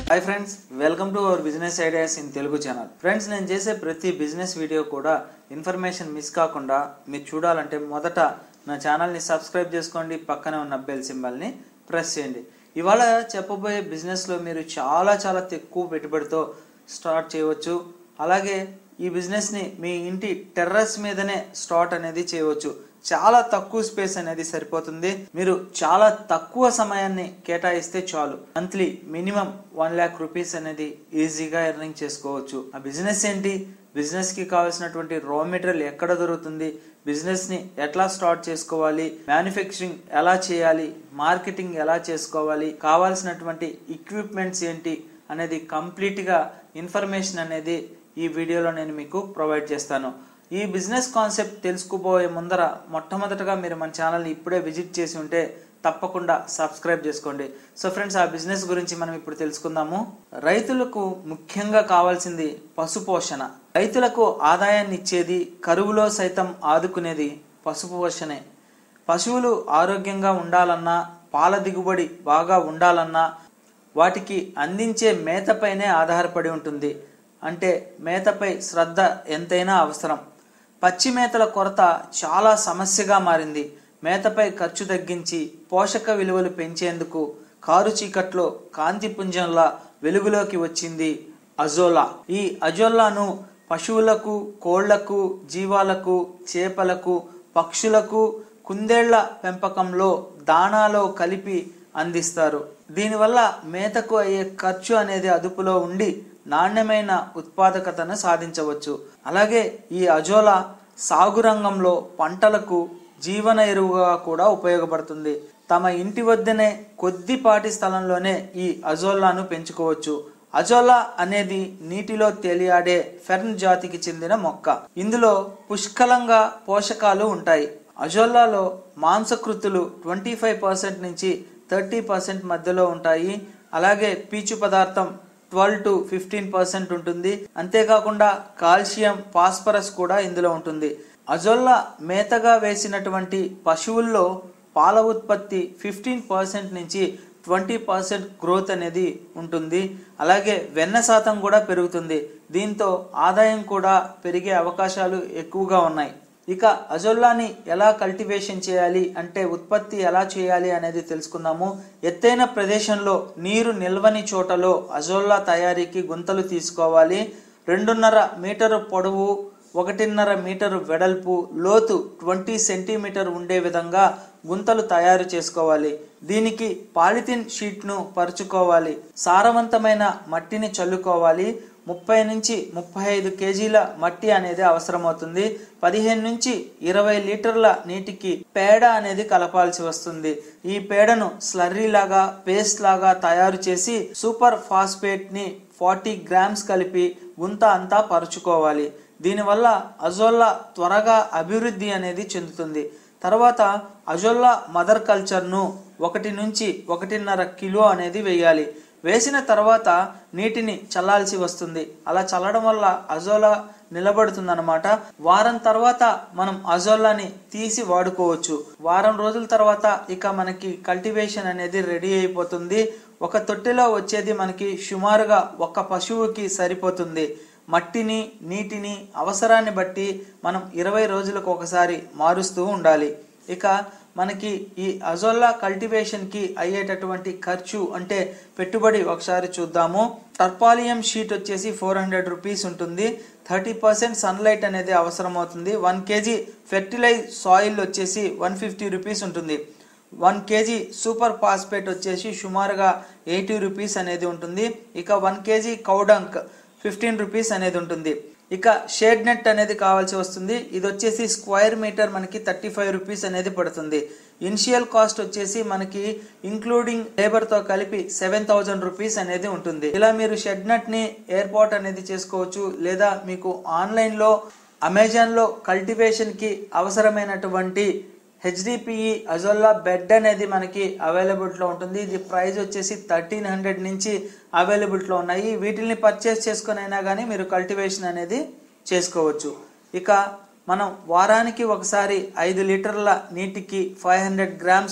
hi friends welcome to our business ideas in Telugu channel friends నేను చేసే ప్రతి business video కూడా ఇన్ఫర్మేషన్ మిస్ కాకుండా మీరు చూడాలంటే మొదట నా ఛానల్ని సబ్స్క్రైబ్ చేసుకోండి పక్కనే ఉన్న బెల్ సింబల్ని ప్రెస్ చేయండి ఇవాళ చెప్పబోయే బిజినెస్లో మీరు చాలా చాలా తక్కువ పెట్టుబడితో స్టార్ట్ చేయవచ్చు అలాగే ఈ బిజినెస్ని మీ ఇంటి టెర్రస్ మీదనే స్టార్ట్ అనేది చేయవచ్చు చాలా తక్కువ స్పేస్ అనేది సరిపోతుంది మీరు చాలా తక్కువ సమయాన్ని కేటాయిస్తే చాలు monthly minimum one lakh rupees అనేది ఈజీగా ఎర్నింగ్ చేసుకోవచ్చు ఆ బిజినెస్ ఏంటి బిజినెస్ కి కావాల్సినటువంటి రా మెటీరియల్ ఎక్కడ దొరుకుతుంది బిజినెస్ ని ఎట్లా స్టార్ట్ చేసుకోవాలి మ్యానుఫ్యాక్చరింగ్ ఎలా చేయాలి మార్కెటింగ్ ఎలా చేసుకోవాలి కావాల్సినటువంటి ఎక్విప్మెంట్స్ ఏంటి అనేది కంప్లీట్ గా ఇన్ఫర్మేషన్ అనేది ఈ వీడియోలో నేను మీకు ప్రొవైడ్ చేస్తాను ఈ బిజినెస్ కాన్సెప్ట్ తెలుసుకోబోయే ముందర మొట్టమొదటగా మీరు మన ఛానల్ని ఇప్పుడే విజిట్ చేసి ఉంటే తప్పకుండా సబ్స్క్రైబ్ చేసుకోండి సో ఫ్రెండ్స్ ఆ బిజినెస్ గురించి మనం ఇప్పుడు తెలుసుకుందాము రైతులకు ముఖ్యంగా కావాల్సింది పశుపోషణ రైతులకు ఆదాయాన్ని ఇచ్చేది కరువులో సైతం ఆదుకునేది పశుపోషణే పశువులు ఆరోగ్యంగా ఉండాలన్నా పాల దిగుబడి బాగా ఉండాలన్నా వాటికి అందించే మేతపైనే ఆధారపడి ఉంటుంది అంటే మేతపై శ్రద్ధ ఎంతైనా అవసరం పచ్చి మేతల కొరత చాలా సమస్యగా మారింది మేతపై ఖర్చు తగ్గించి పోషక విలువలు పెంచేందుకు కారు చీకట్లో కాంతి పుంజంలా వెలుగులోకి వచ్చింది అజోలా ఈ అజోలాను పశువులకు కోళ్లకు జీవాలకు చేపలకు పక్షులకు కుందేళ్ల పెంపకంలో దానాలో కలిపి అందిస్తారు దీనివల్ల మేతకు అయ్యే ఖర్చు అనేది అదుపులో ఉండి నాణ్యమైన ఉత్పాదకతను సాధించవచ్చు అలాగే ఈ అజోలా సాగు రంగంలో పంటలకు జీవన ఎరువుగా కూడా ఉపయోగపడుతుంది తమ ఇంటి వద్దనే కొద్దిపాటి స్థలంలోనే ఈ అజోలాను పెంచుకోవచ్చు అజోలా అనేది నీటిలో తేలియాడే ఫెర్న్ జాతికి చెందిన మొక్క ఇందులో పుష్కలంగా పోషకాలు ఉంటాయి అజోలాలో మాంసకృతులు ట్వంటీ ఫైవ్ పర్సెంట్ నుంచి థర్టీ పర్సెంట్ మధ్యలో ఉంటాయి అలాగే పీచు పదార్థం ట్వెల్వ్ టు ఫిఫ్టీన్ పర్సెంట్ ఉంటుంది అంతేకాకుండా కాల్షియం ఫాస్ఫరస్ కూడా ఇందులో ఉంటుంది అజొల్లా మేతగా వేసినటువంటి పశువుల్లో పాల ఉత్పత్తి ఫిఫ్టీన్ పర్సెంట్ నుంచి ట్వంటీ పర్సెంట్ గ్రోత్ అనేది ఉంటుంది అలాగే వెన్న శాతం కూడా పెరుగుతుంది దీంతో ఆదాయం కూడా పెరిగే అవకాశాలు ఎక్కువగా ఉన్నాయి ఇక అజొల్లాని ఎలా కల్టివేషన్ చేయాలి అంటే ఉత్పత్తి ఎలా చేయాలి అనేది తెలుసుకుందాము ఎత్తైన ప్రదేశంలో నీరు నిల్వని చోటలో అజొల్లా తయారీకి గుంతలు తీసుకోవాలి రెండున్నర మీటరు పొడవు ఒకటిన్నర మీటరు వెడల్పు లోతు ట్వంటీ సెంటీమీటర్ ఉండే విధంగా గుంతలు తయారు చేసుకోవాలి దీనికి పాలిథిన్ షీట్ను పరుచుకోవాలి సారవంతమైన మట్టిని చల్లుకోవాలి ముప్పై నుంచి ముప్పై ఐదు కేజీల మట్టి అనేది అవసరమవుతుంది పదిహేను నుంచి ఇరవై లీటర్ల నీటికి పేడ అనేది కలపాల్సి వస్తుంది ఈ పేడను స్లర్రీ లాగా పేస్ట్ లాగా తయారు చేసి సూపర్ ఫాస్ఫేట్ ని ఫార్టీ గ్రామ్స్ కలిపి గుంత అంతా పరుచుకోవాలి దీనివల్ల అజోల్లా త్వరగా అభివృద్ధి అనేది చెందుతుంది తర్వాత అజోల్లా మదర్ కల్చర్ను ఒకటి నుంచి ఒకటిన్నర కిలో అనేది వేయాలి వేసిన తర్వాత నీటిని చల్లాల్సి వస్తుంది అలా చల్లడం వల్ల అజోలా నిలబడుతుంది అనమాట వారం తర్వాత మనం అజోలాని తీసి వాడుకోవచ్చు వారం రోజుల తర్వాత ఇక మనకి కల్టివేషన్ అనేది రెడీ అయిపోతుంది ఒక తొట్టెలో వచ్చేది మనకి సుమారుగా ఒక పశువుకి సరిపోతుంది మట్టిని నీటిని అవసరాన్ని బట్టి మనం ఇరవై రోజులకు ఒకసారి మారుస్తూ ఉండాలి ఇక మనకి ఈ అజోల్లా కల్టివేషన్కి అయ్యేటటువంటి ఖర్చు అంటే పెట్టుబడి ఒకసారి చూద్దాము టర్పాలియం షీట్ వచ్చేసి ఫోర్ హండ్రెడ్ రూపీస్ ఉంటుంది థర్టీ పర్సెంట్ సన్లైట్ అనేది అవసరం అవుతుంది వన్ కేజీ ఫెర్టిలైజ్ సాయిల్ వచ్చేసి వన్ ఫిఫ్టీ రూపీస్ ఉంటుంది వన్ కేజీ సూపర్ ఫాస్ఫేట్ వచ్చేసి సుమారుగా ఎయిటీ రూపీస్ అనేది ఉంటుంది ఇక one KG cow dung fifteen rupees అనేది ఉంటుంది ఇక షేడ్ నెట్ అనేది కావాల్సి వస్తుంది ఇది వచ్చేసి స్క్వేర్ మీటర్ మనకి థర్టీ ఫైవ్ రూపీస్ అనేది పడుతుంది ఇనిషియల్ కాస్ట్ వచ్చేసి మనకి ఇంక్లూడింగ్ లేబర్తో కలిపి సెవెన్ థౌజండ్ రూపీస్ అనేది ఉంటుంది ఇలా మీరు షెడ్ నెట్ ని ఎయిర్పోర్ట్ అనేది చేసుకోవచ్చు లేదా మీకు ఆన్లైన్లో అమెజాన్లో కల్టివేషన్కి అవసరమైనటువంటి హెచ్డిపిఈ అజోల్లా బెడ్ అనేది మనకి అవైలబిలిటీలో ఉంటుంది ఇది ప్రైస్ వచ్చేసి థర్టీన్ హండ్రెడ్ నుంచి అవైలబిలిటీలో ఉన్నాయి వీటిని పర్చేస్ చేసుకుని అయినా కానీ మీరు కల్టివేషన్ అనేది చేసుకోవచ్చు ఇక మనం వారానికి ఒకసారి ఐదు లీటర్ల నీటికి ఫైవ్ హండ్రెడ్ గ్రామ్స్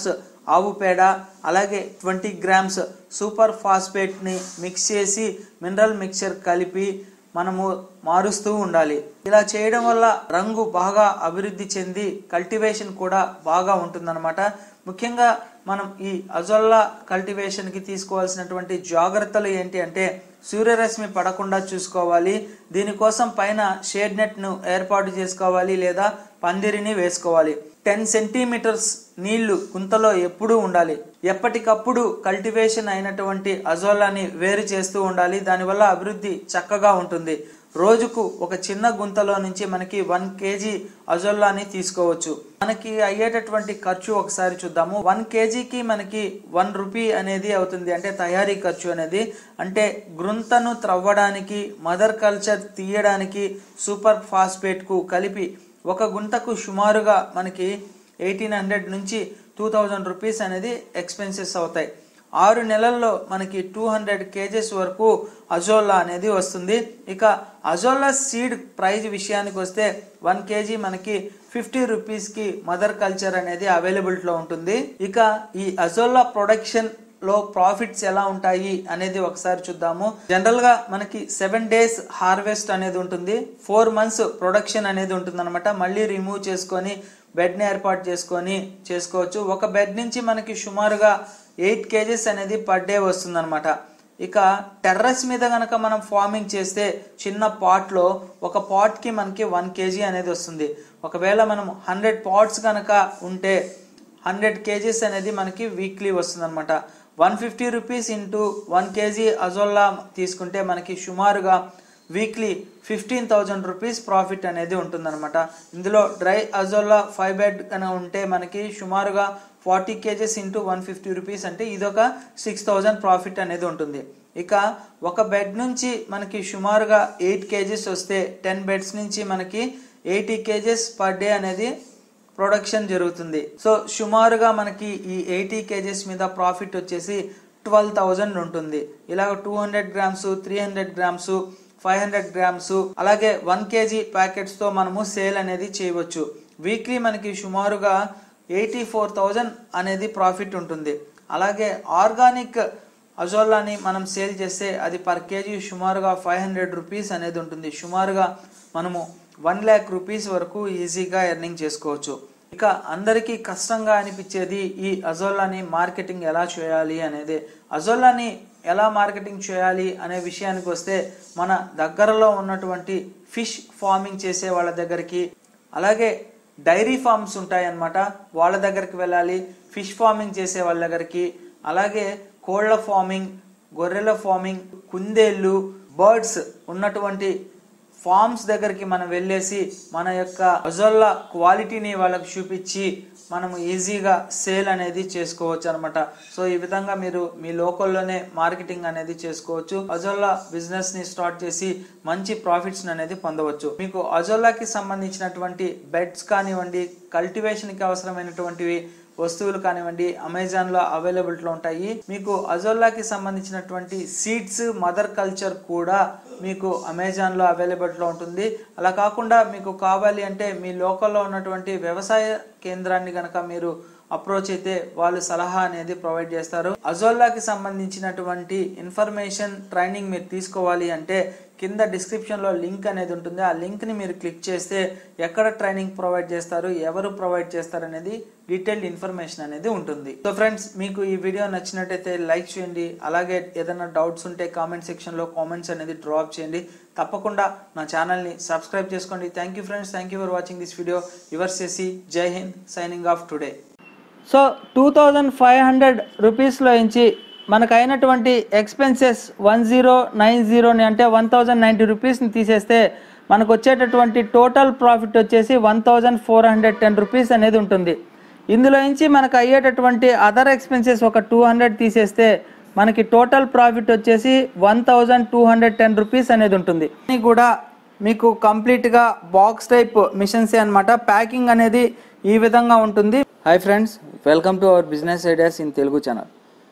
ఆవు పేడ అలాగే ట్వంటీ గ్రామ్స్ సూపర్ ఫాస్ఫేట్ని మిక్స్ చేసి మినరల్ మిక్చర్ కలిపి మనము మారుస్తూ ఉండాలి ఇలా చేయడం వల్ల రంగు బాగా అభివృద్ధి చెంది కల్టివేషన్ కూడా బాగా ఉంటుందన్నమాట ముఖ్యంగా మనం ఈ అజొల్లా కల్టివేషన్కి తీసుకోవాల్సినటువంటి జాగ్రత్తలు ఏంటి అంటే సూర్యరశ్మి పడకుండా చూసుకోవాలి దీనికోసం పైన షేడ్ నెట్ను ఏర్పాటు చేసుకోవాలి లేదా పందిరిని వేసుకోవాలి టెన్ సెంటీమీటర్స్ నీళ్లు గుంతలో ఎప్పుడూ ఉండాలి ఎప్పటికప్పుడు కల్టివేషన్ అయినటువంటి అజోలాని వేరు చేస్తూ ఉండాలి దానివల్ల అభివృద్ధి చక్కగా ఉంటుంది రోజుకు ఒక చిన్న గుంతలో నుంచి మనకి వన్ కేజీ అజొల్లాని తీసుకోవచ్చు మనకి అయ్యేటటువంటి ఖర్చు ఒకసారి చూద్దాము వన్ కేజీకి మనకి వన్ రూపీ అనేది అవుతుంది అంటే తయారీ ఖర్చు అనేది అంటే గ్రుంతను త్రవ్వడానికి మదర్ కల్చర్ తీయడానికి సూపర్ ఫాస్ఫేట్కు కలిపి ఒక గుంతకు సుమారుగా మనకి ఎయిటీన్ హండ్రెడ్ నుంచి టూ థౌజండ్ రూపీస్ అనేది ఎక్స్పెన్సెస్ అవుతాయి ఆరు నెలల్లో మనకి టూ హండ్రెడ్ కేజెస్ వరకు అజోలా అనేది వస్తుంది ఇక అజోలా సీడ్ ప్రైజ్ విషయానికి వస్తే వన్ కేజీ మనకి ఫిఫ్టీ రూపీస్కి మదర్ కల్చర్ అనేది అవైలబిలిటీలో ఉంటుంది ఇక ఈ అజోలా ప్రొడక్షన్ లో ప్రాఫిట్స్ ఎలా ఉంటాయి అనేది ఒకసారి చూద్దాము జనరల్ గా మనకి సెవెన్ డేస్ హార్వెస్ట్ అనేది ఉంటుంది ఫోర్ మంత్స్ ప్రొడక్షన్ అనేది ఉంటుంది అనమాట మళ్ళీ రిమూవ్ చేసుకొని బెడ్ ని ఏర్పాటు చేసుకొని చేసుకోవచ్చు ఒక బెడ్ నుంచి మనకి సుమారుగా ఎయిట్ కేజెస్ అనేది పర్ డే వస్తుంది ఇక టెర్రస్ మీద కనుక మనం ఫార్మింగ్ చేస్తే చిన్న పాట్లో ఒక పాట్కి మనకి వన్ కేజీ అనేది వస్తుంది ఒకవేళ మనం హండ్రెడ్ పాట్స్ కనుక ఉంటే హండ్రెడ్ కేజీస్ అనేది మనకి వీక్లీ వస్తుంది అనమాట one fifty rupees into one kg azolla తీసుకుంటే మనకి సుమారుగా weekly fifteen thousand rupees profit అనేది ఉంటుందన్నమాట ఇందులో డ్రై అజోల్లా ఫైవ్ బెడ్ కనుక ఉంటే మనకి సుమారుగా forty kgs into one fifty rupees అంటే ఇదొక సిక్స్ థౌజండ్ ప్రాఫిట్ అనేది ఉంటుంది ఇక ఒక బెడ్ నుంచి మనకి సుమారుగా ఎయిట్ కేజెస్ వస్తే టెన్ బెడ్స్ నుంచి మనకి ఎయిటీ కేజెస్ పర్ డే అనేది ప్రొడక్షన్ జరుగుతుంది సో సుమారుగా మనకి ఈ ఎయిటీ కేజెస్ మీద ప్రాఫిట్ వచ్చేసి ట్వెల్వ్ థౌజండ్ ఉంటుంది ఇలాగ two hundred grams three hundred grams five hundred grams అలాగే వన్ కేజీ ప్యాకెట్స్తో మనము సేల్ అనేది చేయవచ్చు వీక్లీ మనకి సుమారుగా ఎయిటీ ఫోర్ థౌజండ్ అనేది ప్రాఫిట్ ఉంటుంది అలాగే ఆర్గానిక్ అజోలాని మనం సేల్ చేస్తే అది పర్ కేజీ సుమారుగా ఫైవ్ హండ్రెడ్ రూపీస్ అనేది ఉంటుంది సుమారుగా మనము వన్ ల్యాక్ రూపీస్ వరకు ఈజీగా ఎర్నింగ్ చేసుకోవచ్చు ఇక అందరికీ కష్టంగా అనిపించేది ఈ అజోలాని మార్కెటింగ్ ఎలా చేయాలి అనేది అజోలాని ఎలా మార్కెటింగ్ చేయాలి అనే విషయానికి వస్తే మన దగ్గరలో ఉన్నటువంటి ఫిష్ ఫార్మింగ్ చేసే వాళ్ళ దగ్గరికి అలాగే డైరీ ఫార్మ్స్ ఉంటాయన్నమాట వాళ్ళ దగ్గరికి వెళ్ళాలి ఫిష్ ఫార్మింగ్ చేసే వాళ్ళ దగ్గరికి అలాగే కోళ్ల ఫార్మింగ్ గొర్రెల ఫార్మింగ్ కుందేళ్ళు బర్డ్స్ ఉన్నటువంటి ఫార్మ్స్ దగ్గరికి మనం వెళ్ళేసి మన యొక్క అజొల్లా క్వాలిటీని వాళ్ళకి చూపించి మనం ఈజీగా సేల్ అనేది చేసుకోవచ్చు అనమాట సో ఈ విధంగా మీరు మీ లోకల్లోనే మార్కెటింగ్ అనేది చేసుకోవచ్చు అజొల్లా బిజినెస్ ని స్టార్ట్ చేసి మంచి ప్రాఫిట్స్ అనేది పొందవచ్చు మీకు అజొల్లాకి సంబంధించినటువంటి బెడ్స్ కానివ్వండి కల్టివేషన్ కి అవసరమైనటువంటివి వస్తువులు కానివ్వండి అమెజాన్ లో అవైలబిలిటీలో ఉంటాయి మీకు అజోల్లాకి సంబంధించినటువంటి సీడ్స్ మదర్ కల్చర్ కూడా మీకు అమెజాన్ లో అవైలబిలిటీలో ఉంటుంది అలా కాకుండా మీకు కావాలి అంటే మీ లోకల్లో ఉన్నటువంటి వ్యవసాయ కేంద్రాన్ని గనక మీరు అప్రోచ్ అయితే వాళ్ళు సలహా అనేది ప్రొవైడ్ చేస్తారు అజోల్లాకి సంబంధించినటువంటి ఇన్ఫర్మేషన్ ట్రైనింగ్ మీరు తీసుకోవాలి అంటే కింద డిస్క్రిప్షన్ లో లింక్ అనేది ఉంటుంది ఆ లింక్ ని మీరు క్లిక్ చేస్తే ఎక్కడ ట్రైనింగ్ ప్రొవైడ్ చేస్తారు ఎవరు ప్రొవైడ్ చేస్తారు అనేది డీటెయిల్డ్ ఇన్ఫర్మేషన్ అనేది ఉంటుంది సో ఫ్రెండ్స్ మీకు ఈ వీడియో నచ్చినట్టయితే లైక్ చేయండి అలాగే ఏదైనా డౌట్స్ ఉంటే కామెంట్ సెక్షన్ లో కామెంట్స్ అనేది డ్రాప్ చేయండి తప్పకుండా నా ఛానల్ ని సబ్స్క్రైబ్ చేసుకోండి thank you friends thank you for watching this video yours చేసి జై Hind signing off today so two thousand five hundred రూపీస్లో నుంచి మనకు అయినటువంటి ఎక్స్పెన్సెస్ వన్ జీరో నైన్ జీరోని అంటే వన్ థౌజండ్ నైంటీ రూపీస్ని తీసేస్తే మనకు వచ్చేటటువంటి టోటల్ ప్రాఫిట్ వచ్చేసి one thousand four hundred ten rupees అనేది ఉంటుంది ఇందులో నుంచి మనకు అయ్యేటటువంటి అదర్ ఎక్స్పెన్సెస్ ఒక టూ హండ్రెడ్ తీసేస్తే మనకి టోటల్ ప్రాఫిట్ వచ్చేసి one thousand two hundred ten rupees అనేది ఉంటుంది ఇది కూడా మీకు కంప్లీట్గా బాక్స్ టైప్ మిషన్సే అనమాట ప్యాకింగ్ అనేది ఈ విధంగా ఉంటుంది hi friends welcome to our business ideas in Telugu channel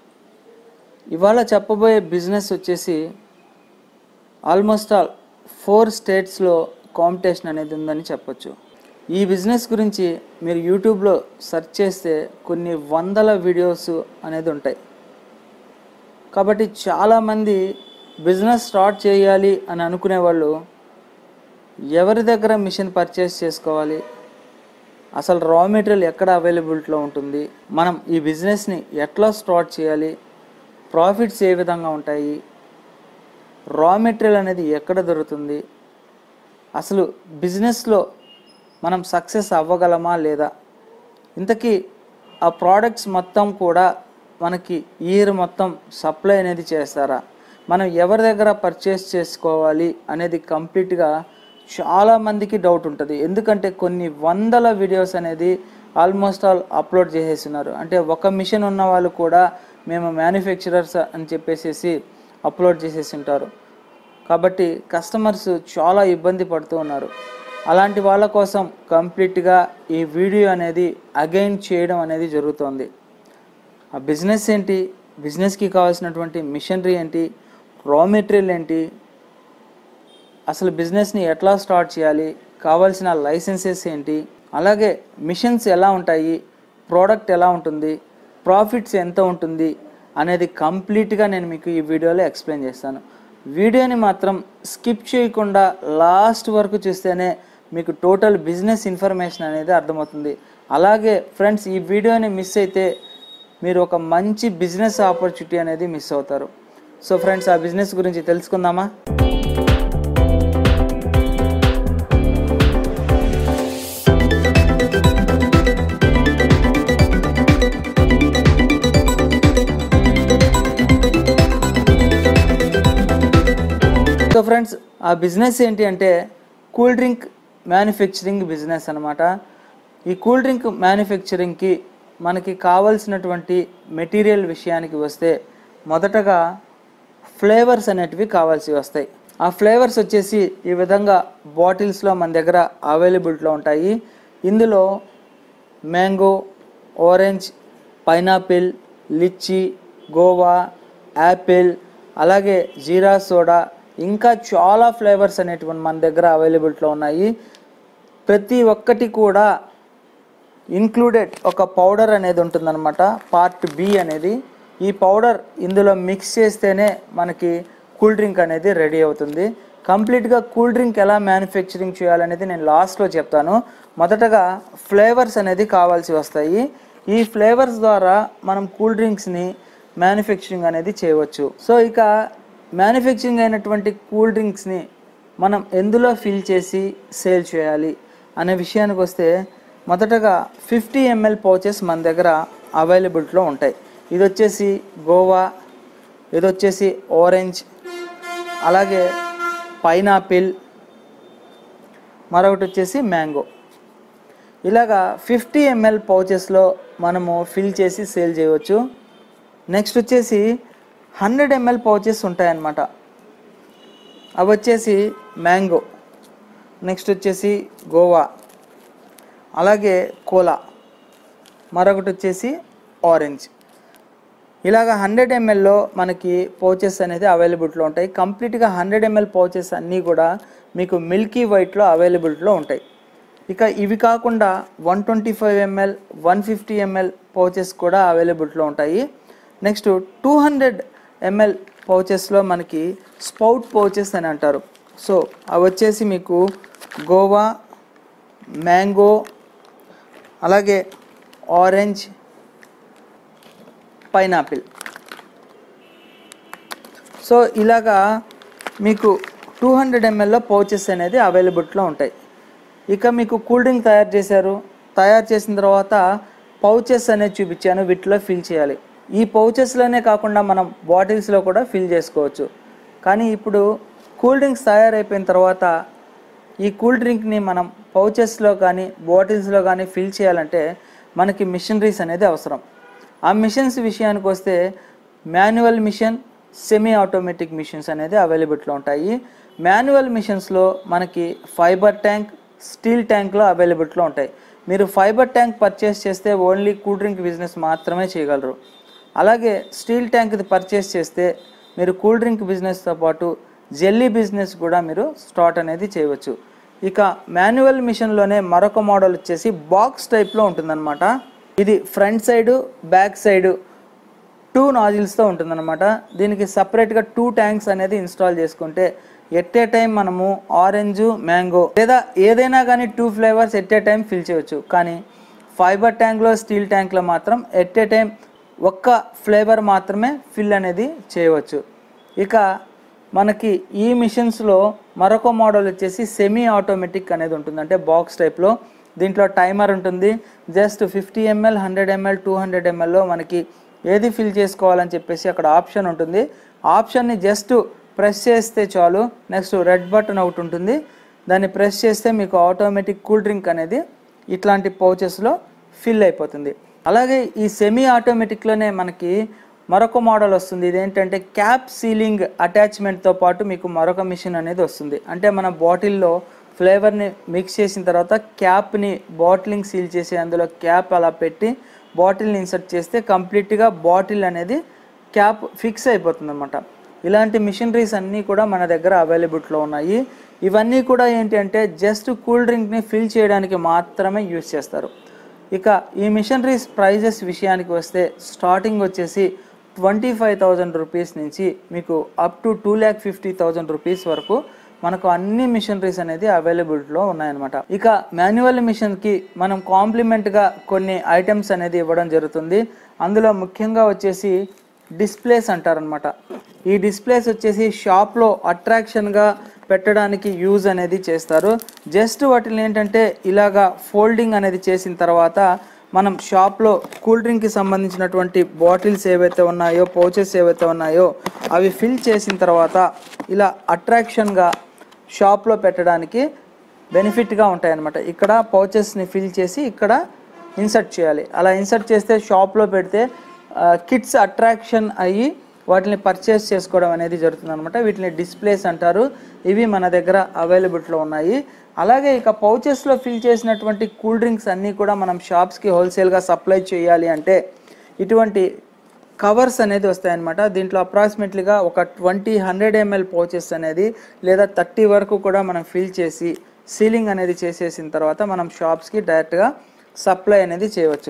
ఇవాళ చెప్పబోయే బిజినెస్ వచ్చేసి ఆల్మోస్ట్ ఆల్ ఫోర్ స్టేట్స్లో కాంపిటీషన్ అనేది ఉందని చెప్పొచ్చు ఈ బిజినెస్ గురించి మీరు యూట్యూబ్లో సెర్చ్ చేస్తే కొన్ని వందల వీడియోస్ అనేది ఉంటాయి కాబట్టి చాలామంది బిజినెస్ స్టార్ట్ చేయాలి అని అనుకునే వాళ్ళు ఎవరి దగ్గర మిషన్ పర్చేస్ చేసుకోవాలి అసలు రా మెటీరియల్ ఎక్కడ అవైలబిలిటీలో ఉంటుంది మనం ఈ బిజినెస్ని ఎట్లా స్టార్ట్ చేయాలి ప్రాఫిట్స్ ఏ విధంగా ఉంటాయి రా మెటీరియల్ అనేది ఎక్కడ దొరుకుతుంది అసలు బిజినెస్లో మనం సక్సెస్ అవ్వగలమా లేదా ఇంతకీ ఆ ప్రోడక్ట్స్ మొత్తం కూడా మనకి ఇయర్ మొత్తం సప్లై అనేది చేస్తారా మనం ఎవరి దగ్గర పర్చేస్ చేసుకోవాలి అనేది కంప్లీట్గా చాలామందికి డౌట్ ఉంటుంది ఎందుకంటే కొన్ని వందల వీడియోస్ అనేది ఆల్మోస్ట్ ఆల్ అప్లోడ్ చేసేస్తున్నారు అంటే ఒక మిషన్ ఉన్న వాళ్ళు కూడా మేము మ్యానుఫ్యాక్చరర్స్ అని చెప్పేసి అప్లోడ్ చేసేసి ఉంటారు కాబట్టి కస్టమర్స్ చాలా ఇబ్బంది పడుతూ ఉన్నారు అలాంటి వాళ్ళ కోసం కంప్లీట్గా ఈ వీడియో అనేది అగైన్ చేయడం అనేది జరుగుతోంది ఆ బిజినెస్ ఏంటి బిజినెస్కి కావాల్సినటువంటి మిషనరీ ఏంటి రా మెటీరియల్ ఏంటి అసలు బిజినెస్ని ఎట్లా స్టార్ట్ చేయాలి కావాల్సిన లైసెన్సెస్ ఏంటి అలాగే మిషన్స్ ఎలా ఉంటాయి ప్రోడక్ట్ ఎలా ఉంటుంది ప్రాఫిట్స్ ఎంత ఉంటుంది అనేది కంప్లీట్గా నేను మీకు ఈ వీడియోలో ఎక్స్ప్లెయిన్ చేస్తాను వీడియోని మాత్రం స్కిప్ చేయకుండా లాస్ట్ వరకు చూస్తేనే మీకు టోటల్ బిజినెస్ ఇన్ఫర్మేషన్ అనేది అర్థమవుతుంది అలాగే ఫ్రెండ్స్ ఈ వీడియోని మిస్ అయితే మీరు ఒక మంచి బిజినెస్ ఆపర్చునిటీ అనేది మిస్ అవుతారు సో ఫ్రెండ్స్ ఆ బిజినెస్ గురించి తెలుసుకుందామా సో ఫ్రెండ్స్ ఆ బిజినెస్ ఏంటి అంటే కూల్ డ్రింక్ మ్యానుఫ్యాక్చరింగ్ బిజినెస్ అనమాట ఈ కూల్ డ్రింక్ మ్యానుఫ్యాక్చరింగ్కి మనకి కావాల్సినటువంటి మెటీరియల్ విషయానికి వస్తే మొదటగా ఫ్లేవర్స్ అనేటివి కావాల్సి వస్తాయి ఆ ఫ్లేవర్స్ వచ్చేసి ఈ విధంగా బాటిల్స్లో మన దగ్గర అవైలబిలిటీలో ఉంటాయి ఇందులో mango orange pineapple litchi guava apple అలాగే జీరా సోడా ఇంకా చాలా ఫ్లేవర్స్ అనేటివి మన దగ్గర అవైలబిలిటీలో ఉన్నాయి ప్రతి ఒక్కటి కూడా ఇంక్లూడెడ్ ఒక పౌడర్ అనేది ఉంటుందన్నమాట పార్ట్ బి అనేది ఈ పౌడర్ ఇందులో మిక్స్ చేస్తేనే మనకి కూల్ డ్రింక్ అనేది రెడీ అవుతుంది కంప్లీట్గా కూల్ డ్రింక్ ఎలా మ్యానుఫ్యాక్చరింగ్ చేయాలనేది నేను లాస్ట్లో చెప్తాను మొదటగా ఫ్లేవర్స్ అనేది కావాల్సి వస్తాయి ఈ ఫ్లేవర్స్ ద్వారా మనం కూల్ డ్రింక్స్ని మ్యానుఫ్యాక్చరింగ్ అనేది చేయవచ్చు సో ఇక మ్యానుఫ్యాక్చరింగ్ అయినటువంటి కూల్ డ్రింక్స్ని మనం ఎందులో ఫిల్ చేసి సేల్ చేయాలి అనే విషయానికి వస్తే మొదటగా ఫిఫ్టీ ఎంఎల్ పౌచెస్ మన దగ్గర అవైలబిలిటీలో ఉంటాయి ఇది వచ్చేసి గోవా ఇది వచ్చేసి ఆరెంజ్ అలాగే పైనాపిల్ మరొకటి వచ్చేసి మ్యాంగో ఇలాగా ఫిఫ్టీ ఎంఎల్ పౌచెస్లో మనము ఫిల్ చేసి సేల్ చేయవచ్చు నెక్స్ట్ వచ్చేసి హండ్రెడ్ ఎంఎల్ పౌచెస్ ఉంటాయన్నమాట అవి వచ్చేసి మ్యాంగో నెక్స్ట్ వచ్చేసి గోవా అలాగే కోలా మరొకటి వచ్చేసి ఆరెంజ్ ఇలాగ హండ్రెడ్ ఎంఎల్లో మనకి పౌచెస్ అనేది అవైలబిలిటీలో ఉంటాయి కంప్లీట్గా హండ్రెడ్ ఎంఎల్ పౌచెస్ అన్నీ కూడా మీకు మిల్కీ వైట్లో అవైలబిలిటీలో ఉంటాయి ఇక ఇవి కాకుండా one twenty five ML one fifty ml pouches కూడా అవైలబిలిటీలో ఉంటాయి నెక్స్ట్ టూ హండ్రెడ్ ఎంఎల్ పౌచెస్లో మనకి స్పౌట్ పౌచెస్ అని అంటారు సో అవి వచ్చేసి మీకు గోవా మ్యాంగో అలాగే ఆరెంజ్ పైనాపిల్ సో ఇలాగా మీకు టూ హండ్రెడ్ ఎంఎల్లో పౌచెస్ అనేది అవైలబిలిటీలో ఉంటాయి ఇక మీకు కూల్ డ్రింక్ తయారు చేశారు తయారు చేసిన తర్వాత పౌచెస్ అనేది చూపించాను వీటిలో ఫిల్ చేయాలి ఈ పౌచెస్లోనే కాకుండా మనం బాటిల్స్లో కూడా ఫిల్ చేసుకోవచ్చు కానీ ఇప్పుడు కూల్ డ్రింక్స్ తయారైపోయిన తర్వాత ఈ కూల్ డ్రింక్ని మనం పౌచెస్లో కానీ బాటిల్స్లో కానీ ఫిల్ చేయాలంటే మనకి మిషనరీస్ అనేది అవసరం ఆ మిషన్స్ విషయానికి వస్తే manual machine semi automatic machines అనేది అవైలబిలిటీలో ఉంటాయి మాన్యువల్ మిషన్స్లో మనకి ఫైబర్ ట్యాంక్ స్టీల్ ట్యాంక్లో అవైలబిలిటీలో ఉంటాయి మీరు ఫైబర్ ట్యాంక్ పర్చేస్ చేస్తే ఓన్లీ కూల్ డ్రింక్ బిజినెస్ మాత్రమే చేయగలరు అలాగే స్టీల్ ట్యాంక్ది పర్చేస్ చేస్తే మీరు కూల్ డ్రింక్ బిజినెస్తో పాటు జెల్లీ బిజినెస్ కూడా మీరు స్టార్ట్ అనేది చేయవచ్చు ఇక మాన్యువల్ మిషన్లోనే మరొక మోడల్ వచ్చేసి బాక్స్ టైప్లో ఉంటుందన్నమాట ఇది front side back side two నాజిల్స్తో ఉంటుందన్నమాట దీనికి సపరేట్గా టూ ట్యాంక్స్ అనేది ఇన్స్టాల్ చేసుకుంటే ఎట్ ఏ టైం మనము ఆరెంజ్ మ్యాంగో లేదా ఏదైనా కానీ two flavours at a time fill చేయవచ్చు కానీ ఫైబర్ ట్యాంక్లో స్టీల్ ట్యాంక్లో మాత్రం ఎట్ ఏ టైం ఒక్క ఫ్లేవర్ మాత్రమే ఫిల్ అనేది చేయవచ్చు ఇక మనకి ఈ మిషన్స్లో మరొక మోడల్ వచ్చేసి సెమీ ఆటోమేటిక్ అనేది ఉంటుంది అంటే బాక్స్ టైప్లో దీంట్లో టైమర్ ఉంటుంది just fifty ml hundred ml two hundred ఎంఎల్లో మనకి ఏది ఫిల్ చేసుకోవాలని చెప్పేసి అక్కడ ఆప్షన్ ఉంటుంది ఆప్షన్ని జస్ట్ ప్రెస్ చేస్తే చాలు నెక్స్ట్ రెడ్ బటన్ ఒకటి ఉంటుంది దాన్ని ప్రెస్ చేస్తే మీకు ఆటోమేటిక్ కూల్ డ్రింక్ అనేది ఇట్లాంటి పౌచెస్లో ఫిల్ అయిపోతుంది అలాగే ఈ సెమీ ఆటోమేటిక్లోనే మనకి మరొక మోడల్ వస్తుంది ఇదేంటంటే క్యాప్ సీలింగ్ అటాచ్మెంట్తో పాటు మీకు మరొక మిషన్ అనేది వస్తుంది అంటే మన బాటిల్లో ఫ్లేవర్ని మిక్స్ చేసిన తర్వాత క్యాప్ని బాటిలింగ్ సీల్ చేసి అందులో క్యాప్ అలా పెట్టి బాటిల్ని ఇన్సర్ట్ చేస్తే కంప్లీట్గా బాటిల్ అనేది క్యాప్ ఫిక్స్ అయిపోతుంది అనమాట ఇలాంటి మిషనరీస్ అన్నీ కూడా మన దగ్గర అవైలబిలిటీలో ఉన్నాయి ఇవన్నీ కూడా ఏంటి అంటే జస్ట్ కూల్ డ్రింక్ని ఫిల్ చేయడానికి మాత్రమే యూజ్ చేస్తారు ఇక ఈ మిషనరీస్ ప్రైజెస్ విషయానికి వస్తే స్టార్టింగ్ వచ్చేసి ట్వంటీ ఫైవ్ థౌజండ్ రూపీస్ నుంచి మీకు up to two lakh fifty thousand rupees వరకు మనకు అన్ని మిషనరీస్ అనేది అవైలబిలిటీలో ఉన్నాయన్నమాట ఇక మాన్యువల్ మిషన్కి మనం కాంప్లిమెంట్గా కొన్ని ఐటమ్స్ అనేది ఇవ్వడం జరుగుతుంది అందులో ముఖ్యంగా వచ్చేసి డిస్ప్లేస్ అంటారనమాట ఈ డిస్ప్లేస్ వచ్చేసి షాప్లో అట్రాక్షన్గా పెట్టడానికి యూజ్ అనేది చేస్తారు జస్ట్ వాటిని ఏంటంటే ఇలాగా ఫోల్డింగ్ అనేది చేసిన తర్వాత మనం షాప్లో కూల్ డ్రింక్కి సంబంధించినటువంటి బాటిల్స్ ఏవైతే ఉన్నాయో పౌచెస్ ఏవైతే ఉన్నాయో అవి ఫిల్ చేసిన తర్వాత ఇలా అట్రాక్షన్గా షాప్లో పెట్టడానికి బెనిఫిట్గా ఉంటాయన్నమాట ఇక్కడ పౌచెస్ని ఫిల్ చేసి ఇక్కడ ఇన్సర్ట్ చేయాలి అలా ఇన్సర్ట్ చేస్తే షాప్లో పెడితే కిడ్స్ అట్రాక్షన్ అయ్యి వాటిని పర్చేస్ చేసుకోవడం అనేది జరుగుతుంది అనమాట వీటిని డిస్ప్లేస్ అంటారు ఇవి మన దగ్గర అవైలబిలిటీలో ఉన్నాయి అలాగే ఇక పౌచెస్లో ఫిల్ చేసినటువంటి కూల్ డ్రింక్స్ అన్నీ కూడా మనం షాప్స్కి హోల్సేల్గా సప్లై చేయాలి అంటే ఇటువంటి కవర్స్ అనేది వస్తాయన్నమాట దీంట్లో అప్రాక్సిమేట్లీగా ఒక ట్వంటీ హండ్రెడ్ ఎంఎల్ పౌచెస్ అనేది లేదా థర్టీ వరకు కూడా మనం ఫిల్ చేసి సీలింగ్ అనేది చేసేసిన తర్వాత మనం షాప్స్కి డైరెక్ట్గా సప్లై అనేది చేయవచ్చు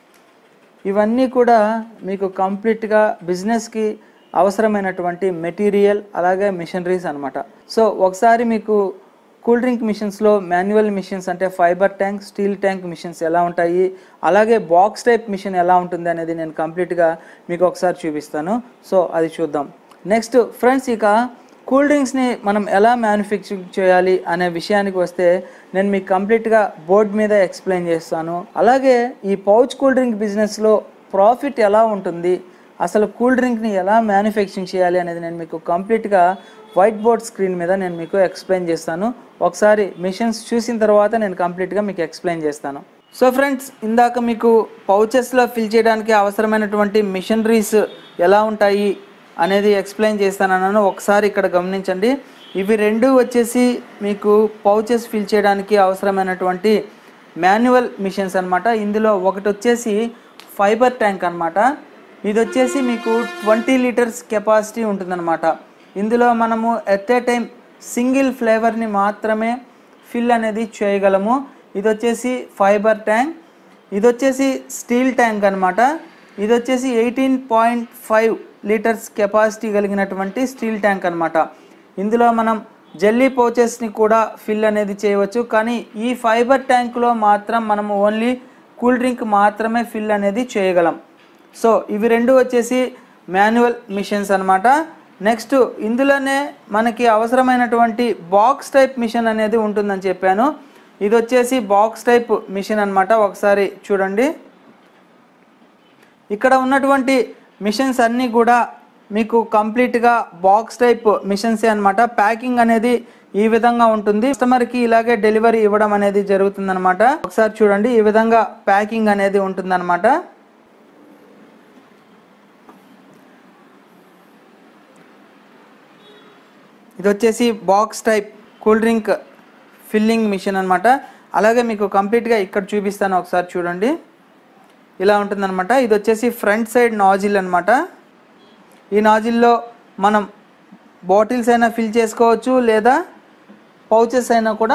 ఇవన్నీ కూడా మీకు కంప్లీట్గా బిజినెస్కి అవసరమైనటువంటి మెటీరియల్ అలాగే మిషనరీస్ అనమాట సో ఒకసారి మీకు కూల్ డ్రింక్ మిషన్స్లో మాన్యువల్ మిషన్స్ అంటే fibre tank steel tank machines ఎలా ఉంటాయి అలాగే బాక్స్ టైప్ మిషన్ ఎలా ఉంటుంది అనేది నేను కంప్లీట్గా మీకు ఒకసారి చూపిస్తాను సో అది చూద్దాం నెక్స్ట్ ఫ్రెండ్స్ ఇక కూల్ డ్రింక్స్ని మనం ఎలా మ్యానుఫ్యాక్చరింగ్ చేయాలి అనే విషయానికి వస్తే నేను మీకు కంప్లీట్గా బోర్డ్ మీద ఎక్స్ప్లెయిన్ చేస్తాను అలాగే ఈ పౌచ్ కూల్ డ్రింక్ బిజినెస్లో ప్రాఫిట్ ఎలా ఉంటుంది అసలు కూల్ డ్రింక్ని ఎలా మ్యానుఫ్యాక్చరింగ్ చేయాలి అనేది నేను మీకు కంప్లీట్గా వైట్ బోర్డ్ స్క్రీన్ మీద నేను మీకు ఎక్స్ప్లెయిన్ చేస్తాను ఒకసారి మిషన్స్ చూసిన తర్వాత నేను కంప్లీట్గా మీకు ఎక్స్ప్లెయిన్ చేస్తాను సో ఫ్రెండ్స్ ఇందాక మీకు పౌచెస్లో ఫిల్ చేయడానికి అవసరమైనటువంటి మిషనరీస్ ఎలా ఉంటాయి అనేది ఎక్స్ప్లెయిన్ చేస్తానన్నాను ఒకసారి ఇక్కడ గమనించండి ఇవి రెండు వచ్చేసి మీకు పౌచెస్ ఫిల్ చేయడానికి అవసరమైనటువంటి మాన్యువల్ మిషన్స్ అన్నమాట ఇందులో ఒకటి వచ్చేసి ఫైబర్ ట్యాంక్ అన్నమాట ఇది వచ్చేసి మీకు ట్వంటీ లీటర్స్ కెపాసిటీ ఉంటుందన్నమాట ఇందులో మనము ఎట్ ఏ టైం సింగిల్ ఫ్లేవర్ని మాత్రమే ఫిల్ అనేది చేయగలము ఇది వచ్చేసి ఫైబర్ ట్యాంక్ ఇది వచ్చేసి స్టీల్ ట్యాంక్ అన్నమాట ఇది వచ్చేసి eighteen point five litres capacity కలిగినటువంటి స్టీల్ ట్యాంక్ అన్నమాట ఇందులో మనం జెల్లీ పౌచెస్ని కూడా ఫిల్ అనేది చేయవచ్చు కానీ ఈ ఫైబర్ ట్యాంక్లో మాత్రం మనం ఓన్లీ కూల్ డ్రింక్ మాత్రమే ఫిల్ అనేది చేయగలం సో ఇవి రెండు వచ్చేసి మాన్యువల్ మిషన్స్ అన్నమాట నెక్స్ట్ ఇందులోనే మనకి అవసరమైనటువంటి బాక్స్ టైప్ మిషన్ అనేది ఉంటుందని చెప్పాను ఇది వచ్చేసి బాక్స్ టైప్ మిషన్ అన్నమాట ఒకసారి చూడండి ఇక్కడ ఉన్నటువంటి మిషన్స్ అన్నీ కూడా మీకు కంప్లీట్గా బాక్స్ టైప్ మిషన్సే అన్నమాట ప్యాకింగ్ అనేది ఈ విధంగా ఉంటుంది కస్టమర్కి ఇలాగే డెలివరీ ఇవ్వడం అనేది జరుగుతుందన్నమాట ఒకసారి చూడండి ఈ విధంగా ప్యాకింగ్ అనేది ఉంటుందన్నమాట ఇది వచ్చేసి box type cool drink filling machine అన్నమాట అలాగే మీకు కంప్లీట్గా ఇక్కడ చూపిస్తాను ఒకసారి చూడండి ఇలా ఉంటుందన్నమాట ఇది వచ్చేసి ఫ్రంట్ సైడ్ నాజిల్ అన్నమాట ఈ నాజిల్లో మనం బాటిల్స్ అయినా ఫిల్ చేసుకోవచ్చు లేదా పౌచెస్ అయినా కూడా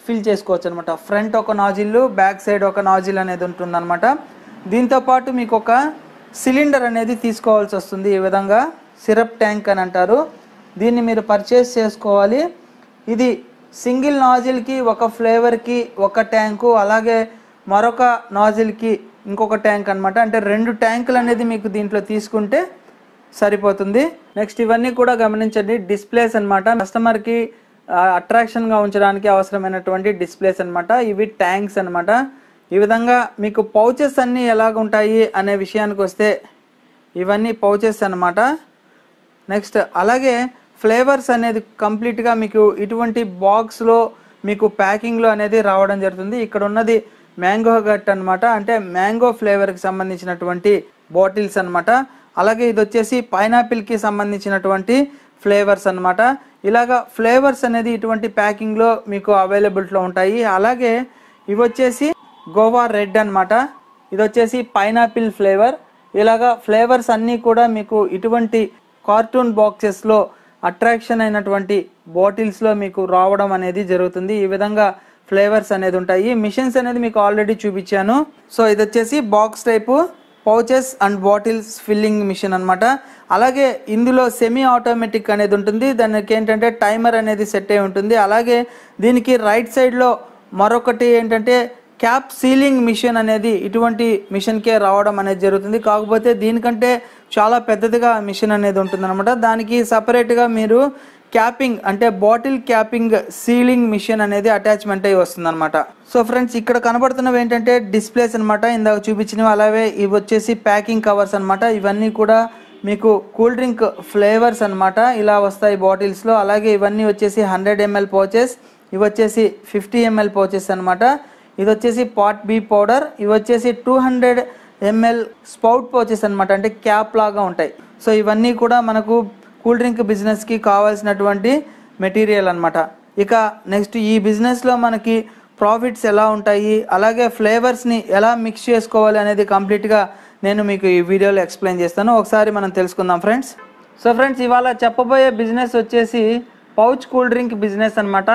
ఫిల్ చేసుకోవచ్చు అనమాట ఫ్రంట్ ఒక నాజిల్ బ్యాక్ సైడ్ ఒక నాజిల్ అనేది ఉంటుందన్నమాట దీంతో పాటు మీకు ఒక సిలిండర్ అనేది తీసుకోవాల్సి వస్తుంది ఈ విధంగా సిరప్ ట్యాంక్ అని అంటారు దీన్ని మీరు పర్చేస్ చేసుకోవాలి ఇది సింగిల్ నాజిల్కి ఒక ఫ్లేవర్కి ఒక ట్యాంకు అలాగే మరొక నాజిల్కి ఇంకొక ట్యాంక్ అన్నమాట అంటే రెండు ట్యాంకులు అనేది మీకు దీంట్లో తీసుకుంటే సరిపోతుంది నెక్స్ట్ ఇవన్నీ కూడా గమనించండి డిస్ప్లేస్ అనమాట కస్టమర్కి అట్రాక్షన్గా ఉంచడానికి అవసరమైనటువంటి డిస్ప్లేస్ అన్నమాట ఇవి ట్యాంక్స్ అన్నమాట ఈ విధంగా మీకు పౌచెస్ అన్నీ ఎలాగ ఉంటాయి అనే విషయానికి వస్తే ఇవన్నీ పౌచెస్ అన్నమాట నెక్స్ట్ అలాగే ఫ్లేవర్స్ అనేది కంప్లీట్గా మీకు ఇటువంటి బాక్స్లో మీకు ప్యాకింగ్లో అనేది రావడం జరుగుతుంది ఇక్కడ ఉన్నది మ్యాంగో గట్ అన్నమాట అంటే మ్యాంగో ఫ్లేవర్కి సంబంధించినటువంటి బాటిల్స్ అన్నమాట అలాగే ఇది వచ్చేసి పైనాపిల్కి సంబంధించినటువంటి ఫ్లేవర్స్ అన్నమాట ఇలాగా ఫ్లేవర్స్ అనేది ఇటువంటి ప్యాకింగ్లో మీకు అవైలబిలిటీలో ఉంటాయి అలాగే ఇవి వచ్చేసి గోవా రెడ్ అన్నమాట ఇది వచ్చేసి పైనాపిల్ ఫ్లేవర్ ఇలాగా ఫ్లేవర్స్ అన్నీ కూడా మీకు ఇటువంటి కార్టూన్ బాక్సెస్లో అట్రాక్షన్ అయినటువంటి బాటిల్స్లో మీకు రావడం అనేది జరుగుతుంది ఈ విధంగా ఫ్లేవర్స్ అనేది ఉంటాయి మిషన్స్ అనేది మీకు ఆల్రెడీ చూపించాను సో ఇది వచ్చేసి box type pouches and bottles filling machine అన్నమాట అలాగే ఇందులో సెమీ ఆటోమేటిక్ అనేది ఉంటుంది దానికి ఏంటంటే టైమర్ అనేది సెట్ అయి ఉంటుంది అలాగే దీనికి రైట్ సైడ్లో మరొకటి ఏంటంటే క్యాప్ సీలింగ్ మిషన్ అనేది ఇటువంటి మిషన్కే రావడం అనేది జరుగుతుంది కాకపోతే దీనికంటే చాలా పెద్దదిగా మిషన్ అనేది ఉంటుందన్నమాట దానికి సపరేట్గా మీరు క్యాపింగ్ అంటే బాటిల్ క్యాపింగ్ సీలింగ్ మిషన్ అనేది అటాచ్మెంట్ అయి వస్తుందన్నమాట సో ఫ్రెండ్స్ ఇక్కడ కనబడుతున్నవి ఏంటంటే డిస్ప్లేస్ అనమాట ఇందాక చూపించినవి అలాగే ఇవి వచ్చేసి ప్యాకింగ్ కవర్స్ అన్నమాట ఇవన్నీ కూడా మీకు కూల్ డ్రింక్ ఫ్లేవర్స్ అన్నమాట ఇలా వస్తాయి బాటిల్స్లో అలాగే ఇవన్నీ వచ్చేసి హండ్రెడ్ ఎంఎల్ పౌచెస్ ఇవి వచ్చేసి ఫిఫ్టీ ఎంఎల్ పౌచెస్ అన్నమాట ఇది వచ్చేసి పాట్ బీ పౌడర్ ఇవి వచ్చేసి two hundred ml spout pouches అనమాట అంటే క్యాప్ లాగా ఉంటాయి సో ఇవన్నీ కూడా మనకు కూల్ డ్రింక్ బిజినెస్కి కావాల్సినటువంటి మెటీరియల్ అన్నమాట ఇక నెక్స్ట్ ఈ బిజినెస్లో మనకి ప్రాఫిట్స్ ఎలా ఉంటాయి అలాగే ఫ్లేవర్స్ని ఎలా మిక్స్ చేసుకోవాలి అనేది కంప్లీట్గా నేను మీకు ఈ వీడియోలో ఎక్స్ప్లెయిన్ చేస్తాను ఒకసారి మనం తెలుసుకుందాం ఫ్రెండ్స్ సో ఫ్రెండ్స్ ఇవాళ చెప్పబోయే బిజినెస్ వచ్చేసి పౌచ్ కూల్ డ్రింక్ బిజినెస్ అన్నమాట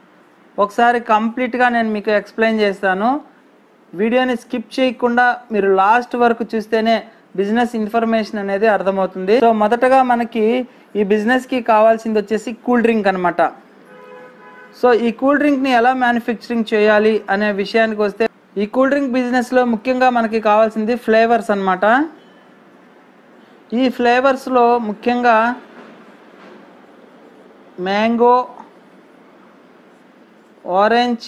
ఒకసారి కంప్లీట్గా నేను మీకు ఎక్స్ప్లెయిన్ చేస్తాను వీడియోని స్కిప్ చేయకుండా మీరు లాస్ట్ వరకు చూస్తేనే బిజినెస్ ఇన్ఫర్మేషన్ అనేది అర్థమవుతుంది సో మొదటగా మనకి ఈ బిజినెస్కి కావాల్సింది వచ్చేసి కూల్ డ్రింక్ అనమాట సో ఈ కూల్ డ్రింక్ని ఎలా మ్యానుఫ్యాక్చరింగ్ చేయాలి అనే విషయానికి వస్తే ఈ కూల్ డ్రింక్ బిజినెస్లో ముఖ్యంగా మనకి కావాల్సింది ఫ్లేవర్స్ అన్నమాట ఈ ఫ్లేవర్స్లో ముఖ్యంగా mango orange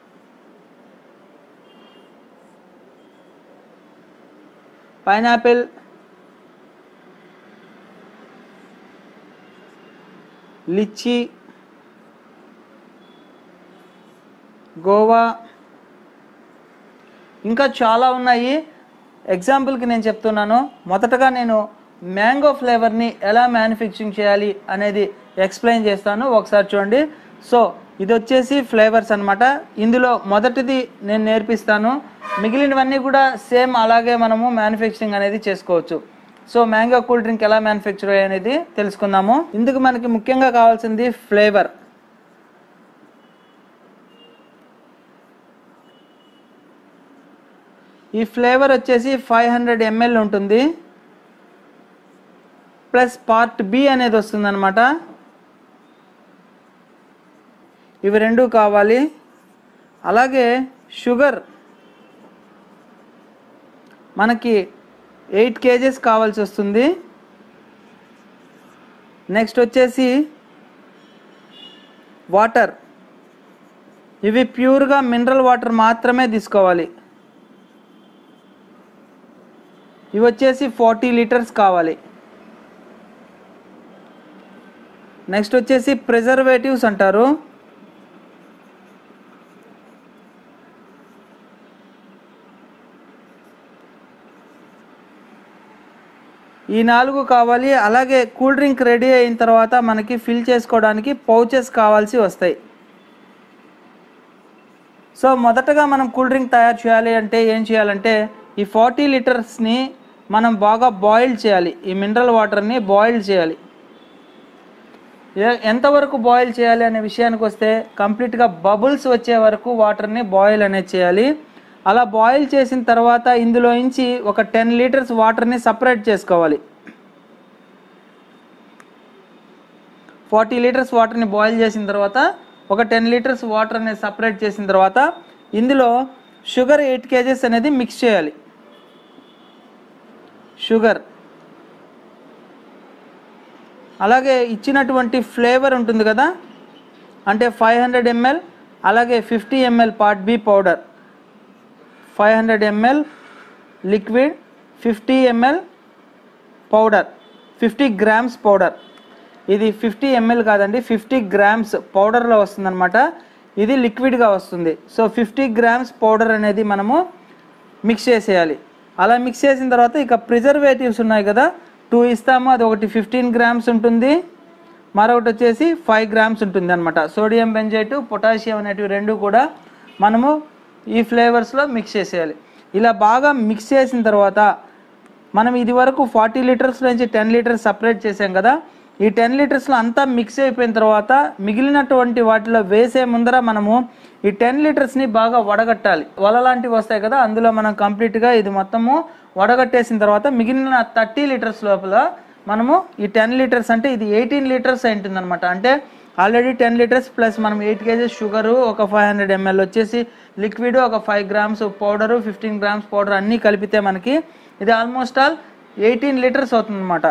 pineapple litchi guava ఇంకా చాలా ఉన్నాయి ఎగ్జాంపుల్కి నేను చెప్తున్నాను మొదటగా నేను మ్యాంగో ఫ్లేవర్ని ఎలా మ్యానుఫ్యాక్చరింగ్ చేయాలి అనేది ఎక్స్ప్లెయిన్ చేస్తాను ఒకసారి చూడండి సో ఇది వచ్చేసి ఫ్లేవర్స్ అన్నమాట ఇందులో మొదటిది నేను నేర్పిస్తాను మిగిలినవన్నీ కూడా సేమ్ అలాగే మనము మ్యానుఫ్యాక్చరింగ్ అనేది చేసుకోవచ్చు సో మ్యాంగో కూల్ డ్రింక్ ఎలా మ్యానుఫ్యాక్చర్ అనేది తెలుసుకుందాము ఇందుకు మనకి ముఖ్యంగా కావాల్సింది ఫ్లేవర్ ఈ ఫ్లేవర్ వచ్చేసి ఫైవ్ హండ్రెడ్ ఎంఎల్ ఉంటుంది ప్లస్ పార్ట్ బి అనేది వస్తుందన్నమాట ఇవి రెండు కావాలి అలాగే షుగర్ మనకి ఎయిట్ కేజెస్ కావాల్సి వస్తుంది నెక్స్ట్ వచ్చేసి వాటర్ ఇవి ప్యూర్గా మినరల్ వాటర్ మాత్రమే తీసుకోవాలి ఇవి వచ్చేసి ఫార్టీ లీటర్స్ కావాలి నెక్స్ట్ వచ్చేసి ప్రిజర్వేటివ్స్ అంటారు ఈ నాలుగు కావాలి అలాగే కూల్ డ్రింక్ రెడీ అయిన తర్వాత మనకి ఫిల్ చేసుకోవడానికి పౌచెస్ కావాల్సి వస్తాయి సో మొదటగా మనం కూల్ డ్రింక్ తయారు చేయాలి అంటే ఏం చేయాలంటే ఈ ఫార్టీ లీటర్స్ని మనం బాగా బాయిల్ చేయాలి ఈ మినరల్ వాటర్ని బాయిల్ చేయాలి ఏ- ఎంతవరకు బాయిల్ చేయాలి అనే విషయానికి వస్తే కంప్లీట్గా బబుల్స్ వచ్చే వరకు వాటర్ని బాయిల్ అనేది చేయాలి అలా బాయిల్ చేసిన తర్వాత ఇందులో నుంచి ఒక టెన్ లీటర్స్ వాటర్ని సపరేట్ చేసుకోవాలి ఫార్టీ లీటర్స్ వాటర్ని బాయిల్ చేసిన తర్వాత ఒక టెన్ లీటర్స్ వాటర్ అనేది సపరేట్ చేసిన తర్వాత ఇందులో షుగర్ ఎయిట్ కేజెస్ అనేది మిక్స్ చేయాలి షుగర్ అలాగే ఇచ్చినటువంటి ఫ్లేవర్ ఉంటుంది కదా అంటే ఫైవ్ హండ్రెడ్ ఎంఎల్ అలాగే fifty ml part B powder five hundred ml liquid fifty ml powder fifty grams powder ఇది ఫిఫ్టీ ఎంఎల్ కాదండి ఫిఫ్టీ గ్రామ్స్ పౌడర్లో వస్తుందన్నమాట ఇది లిక్విడ్గా వస్తుంది సో ఫిఫ్టీ గ్రామ్స్ పౌడర్ అనేది మనము మిక్స్ చేసేయాలి అలా మిక్స్ చేసిన తర్వాత ఇక ప్రిజర్వేటివ్స్ ఉన్నాయి కదా టూ ఇస్తాము అది ఒకటి ఫిఫ్టీన్ గ్రామ్స్ ఉంటుంది మరొకటి వచ్చేసి ఫైవ్ గ్రామ్స్ ఉంటుంది అనమాట సోడియం బెంజైట్ పొటాషియం అనేటివి రెండు కూడా మనము ఈ ఫ్లేవర్స్లో మిక్స్ చేసేయాలి ఇలా బాగా మిక్స్ చేసిన తర్వాత మనం ఇది వరకు ఫార్టీ లీటర్స్ నుంచి టెన్ లీటర్స్ సపరేట్ చేసాం కదా ఈ టెన్ లీటర్స్లో అంతా మిక్స్ అయిపోయిన తర్వాత మిగిలినటువంటి వాటిలో వేసే ముందర మనము ఈ టెన్ లీటర్స్ని బాగా వడగట్టాలి వల లాంటివి వస్తాయి కదా అందులో మనం కంప్లీట్గా ఇది మొత్తము వడగట్టేసిన తర్వాత మిగిలిన థర్టీ లీటర్స్ లోపల మనము ఈ టెన్ లీటర్స్ అంటే ఇది ఎయిటీన్ లీటర్స్ అయింటుంది అనమాట అంటే ఆల్రెడీ టెన్ లీటర్స్ ప్లస్ మనం ఎయిట్ కేజెస్ షుగరు ఒక ఫైవ్ హండ్రెడ్ ఎంఎల్ వచ్చేసి లిక్విడ్ ఒక five grams powder fifteen grams powder అన్నీ కలిపితే మనకి ఇది ఆల్మోస్ట్ ఆల్ ఎయిటీన్ లీటర్స్ అవుతుంది అనమాట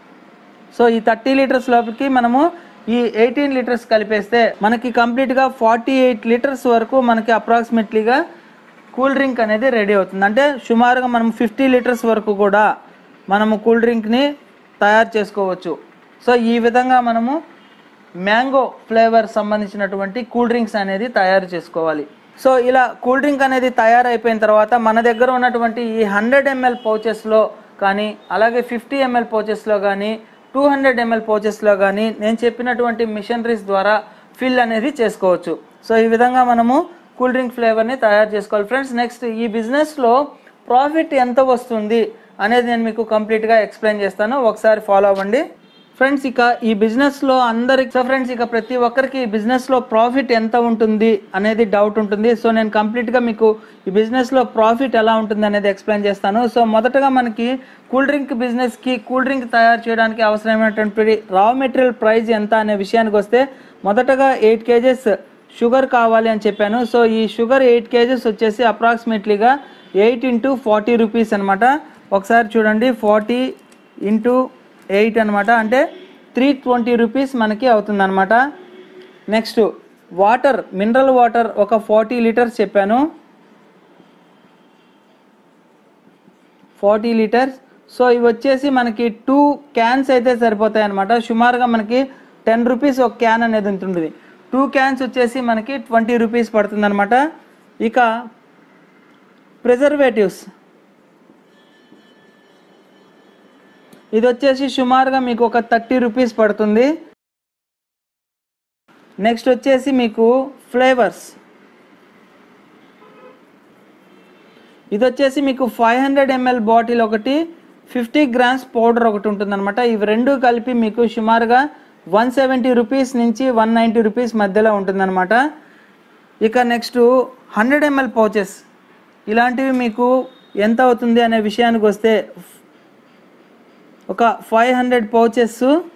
సో ఈ థర్టీ లీటర్స్ లోపలికి మనము ఈ ఎయిటీన్ లీటర్స్ కలిపేస్తే మనకి కంప్లీట్గా ఫార్టీ ఎయిట్ లీటర్స్ వరకు మనకి అప్రాక్సిమేట్లీగా కూల్ డ్రింక్ అనేది రెడీ అవుతుంది అంటే సుమారుగా మనం ఫిఫ్టీ లీటర్స్ వరకు కూడా మనము కూల్ డ్రింక్ని తయారు చేసుకోవచ్చు సో ఈ విధంగా మనము మ్యాంగో ఫ్లేవర్ సంబంధించినటువంటి కూల్ డ్రింక్స్ అనేది తయారు చేసుకోవాలి సో ఇలా కూల్ డ్రింక్ అనేది తయారైపోయిన తర్వాత మన దగ్గర ఉన్నటువంటి ఈ హండ్రెడ్ ఎంఎల్ పౌచెస్లో కానీ అలాగే ఫిఫ్టీ ఎంఎల్ పౌచెస్లో కానీ టూ హండ్రెడ్ ఎంఎల్ పౌచెస్లో కానీ నేను చెప్పినటువంటి మిషనరీస్ ద్వారా ఫిల్ అనేది చేసుకోవచ్చు సో ఈ విధంగా మనము కూల్ డ్రింక్ ఫ్లేవర్ని తయారు చేసుకోవాలి ఫ్రెండ్స్ నెక్స్ట్ ఈ బిజినెస్లో ప్రాఫిట్ ఎంత వస్తుంది అనేది నేను మీకు కంప్లీట్గా ఎక్స్ప్లెయిన్ చేస్తాను ఒకసారి ఫాలో అవ్వండి ఫ్రెండ్స్ ఇక ఈ బిజినెస్లో అందరికి సో ఫ్రెండ్స్ ఇక ప్రతి ఒక్కరికి ఈ బిజినెస్లో ప్రాఫిట్ ఎంత ఉంటుంది అనేది డౌట్ ఉంటుంది సో నేను కంప్లీట్గా మీకు ఈ బిజినెస్లో ప్రాఫిట్ ఎలా ఉంటుంది అనేది ఎక్స్ప్లెయిన్ చేస్తాను సో మొదటగా మనకి కూల్ డ్రింక్ బిజినెస్కి కూల్ డ్రింక్ తయారు చేయడానికి అవసరమైనటువంటి రా మెటీరియల్ ప్రైస్ ఎంత అనే విషయానికి వస్తే మొదటగా ఎయిట్ కేజెస్ షుగర్ కావాలి అని చెప్పాను సో ఈ షుగర్ ఎయిట్ కేజెస్ వచ్చేసి అప్రాక్సిమేట్లీగా ఎయిట్ ఇంటూ ఫార్టీ రూపీస్ అనమాట ఒకసారి చూడండి ఫార్టీ ఇంటూ ఎయిట్ అనమాట అంటే త్రీ ట్వంటీ రూపీస్ మనకి అవుతుంది అనమాట నెక్స్ట్ వాటర్ మినరల్ వాటర్ ఒక ఫార్టీ లీటర్స్ చెప్పాను ఫార్టీ లీటర్స్ సో ఇవి వచ్చేసి మనకి టూ క్యాన్స్ అయితే సరిపోతాయి అనమాట సుమారుగా మనకి టెన్ రూపీస్ ఒక క్యాన్ అనేది ఉంటుంది టూ క్యాన్స్ వచ్చేసి మనకి ట్వంటీ రూపీస్ పడుతుంది అనమాట ఇక ప్రిజర్వేటివ్స్ ఇది వచ్చేసి సుమారుగా మీకు ఒక థర్టీ రూపీస్ పడుతుంది నెక్స్ట్ వచ్చేసి మీకు ఫ్లేవర్స్ ఇది వచ్చేసి మీకు ఫైవ్ హండ్రెడ్ ఎంఎల్ బాటిల్ ఒకటి ఫిఫ్టీ గ్రామ్స్ పౌడర్ ఒకటి ఉంటుంది అనమాట ఇవి రెండు కలిపి మీకు సుమారుగా వన్ సెవెంటీ రూపీస్ నుంచి వన్ నైంటీ రూపీస్ మధ్యలో ఉంటుందన్నమాట ఇక నెక్స్ట్ హండ్రెడ్ ఎంఎల్ పౌచెస్ ఇలాంటివి మీకు ఎంత అవుతుంది అనే విషయానికి వస్తే ఒక ఫైవ్ హండ్రెడ్ పౌచెస్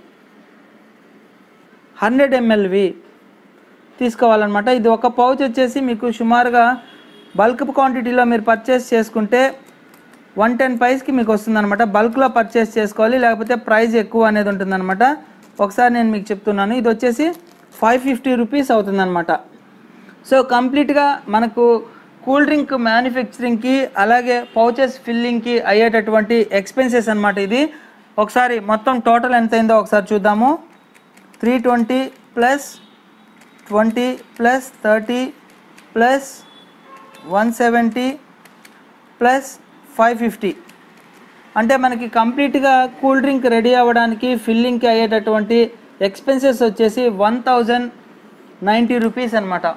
హండ్రెడ్ ఎంఎల్వి తీసుకోవాలన్నమాట ఇది ఒక పౌచ్ వచ్చేసి మీకు సుమారుగా బల్క్ క్వాంటిటీలో మీరు పర్చేస్ చేసుకుంటే వన్ టెన్ ప్రైస్కి మీకు వస్తుందన్నమాట బల్క్లో పర్చేస్ చేసుకోవాలి లేకపోతే ప్రైస్ ఎక్కువ అనేది ఉంటుందన్నమాట ఒకసారి నేను మీకు చెప్తున్నాను ఇది వచ్చేసి ఫైవ్ ఫిఫ్టీ రూపీస్ అవుతుందన్నమాట సో కంప్లీట్గా మనకు కూల్ డ్రింక్ మ్యానుఫ్యాక్చరింగ్కి అలాగే పౌచెస్ ఫిల్లింగ్కి అయ్యేటటువంటి ఎక్స్పెన్సెస్ అనమాట ఇది ఒకసారి మొత్తం టోటల్ ఎంత అయిందో ఒకసారి చూద్దాము three twenty plus twenty plus thirty plus one seventy plus five fifty అంటే మనకి కంప్లీట్గా కూల్ డ్రింక్ రెడీ అవ్వడానికి ఫిల్లింగ్కి అయ్యేటటువంటి ఎక్స్పెన్సెస్ వచ్చేసి వన్ థౌజండ్ నైంటీ రూపీస్ అనమాట